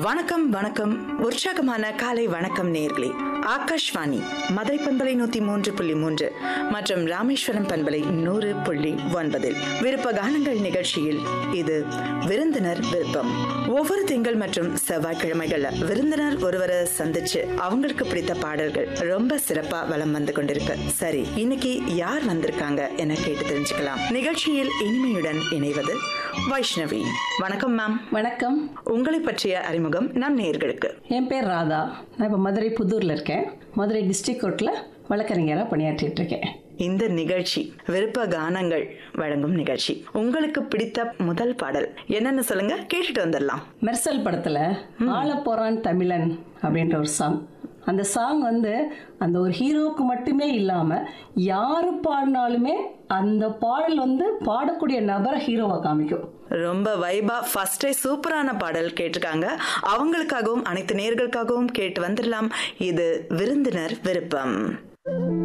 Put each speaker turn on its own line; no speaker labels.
வணக்கம் வணக்கம் உற்சாகமான காலை வணக்கம் நேர்களே ஆகாஷ்வாணி மதுரை பண்பலை நூத்தி மூன்று புள்ளி மூன்று மற்றும் ராமேஸ்வரம் பண்பலை நூறு புள்ளி ஒன்பதில் விருப்ப கானங்கள் நிகழ்ச்சியில் இது விருந்தினர் விருப்பம் ஒவ்வொரு திங்கள் மற்றும் செவ்வாய்க்கிழமைகள்ல விருந்தினர் ஒருவரை சந்திச்சு அவங்களுக்கு பிடித்த பாடல்கள் ரொம்ப சிறப்பா வலம் வந்து கொண்டிருக்கு சரி இன்னைக்கு யார் வந்திருக்காங்க என கேட்டு தெரிஞ்சுக்கலாம் நிகழ்ச்சியில் இனிமையுடன் இணைவது வைஷ்ணவி வணக்கம் மேம்
வணக்கம்
உங்களை பற்றிய அறிமுகம் நம் நேர்களுக்கு
என் பேர் ராதா நான் இப்போ மதுரை புதூரில் இருக்கேன் மதுரை டிஸ்ட்ரிக்ட் கோர்ட்டில் வழக்கறிஞராக பணியாற்றிட்டு இருக்கேன்
இந்த நிகழ்ச்சி விருப்ப கானங்கள் வழங்கும் நிகழ்ச்சி உங்களுக்கு பிடித்த முதல் பாடல் என்னன்னு சொல்லுங்க கேட்டுட்டு வந்துடலாம்
மெர்சல் படத்தில் ஆளப்போறான் தமிழன் அப்படின்ற ஒரு சாங் அந்த சாங் வந்து அந்த ஒரு ஹீரோவுக்கு மட்டுமே இல்லாமல் யார் பாடினாலுமே அந்த பாடல் வந்து பாடக்கூடிய நபரை ஹீரோவை காமிக்கும்
ரொம்ப வைபா ஃபர்ஸ்டே சூப்பரான பாடல் கேட்டிருக்காங்க அவங்களுக்காகவும் அனைத்து நேர்களுக்காகவும் கேட்டு வந்துடலாம் இது விருந்தினர் விருப்பம்